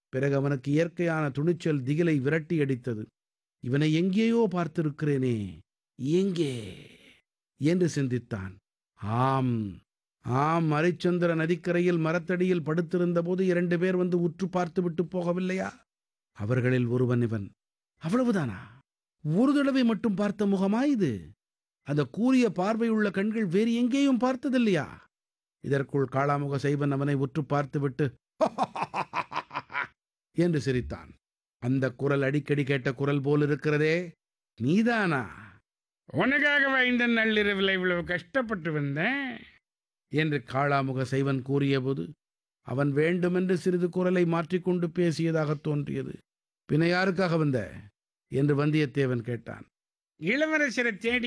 பிறகு அவனுக்கு இயற்கையான துணிச்சல் திகிலை விரட்டி அடித்தது இவனை எங்கேயோ பார்த்திருக்கிறேனே எங்கே என்று சிந்தித்தான் ஆம் ஆம் ஹரிச்சந்திர நதிக்கரையில் மரத்தடியில் படுத்திருந்த போது இரண்டு பேர் வந்து உற்று பார்த்து விட்டு போகவில்லையா அவர்களில் ஒருவன் இவன் அவ்வளவுதானா ஒரு தடவை மட்டும் பார்த்த முகமா இது அந்த கூரிய பார்வையுள்ள கண்கள் வேறு எங்கேயும் பார்த்ததில்லையா இதற்குள் காளாமுக சைவன் அவனை உற்று பார்த்துவிட்டு என்று சிரித்தான் அந்த குரல் அடிக்கடி கேட்ட குரல் போல் இருக்கிறதே நீதானா உனக்காகவா இந்த நள்ளிரவில் இவ்வளவு கஷ்டப்பட்டு வந்தேன் என்று காளாமுக சைவன் கூறியபோது அவன் வேண்டுமென்று சிறிது குரலை மாற்றிக்கொண்டு பேசியதாகத் தோன்றியது பின்ன யாருக்காக வந்த என்று வந்தியத்தேவன் கேட்டான் இளவரசரை தேடி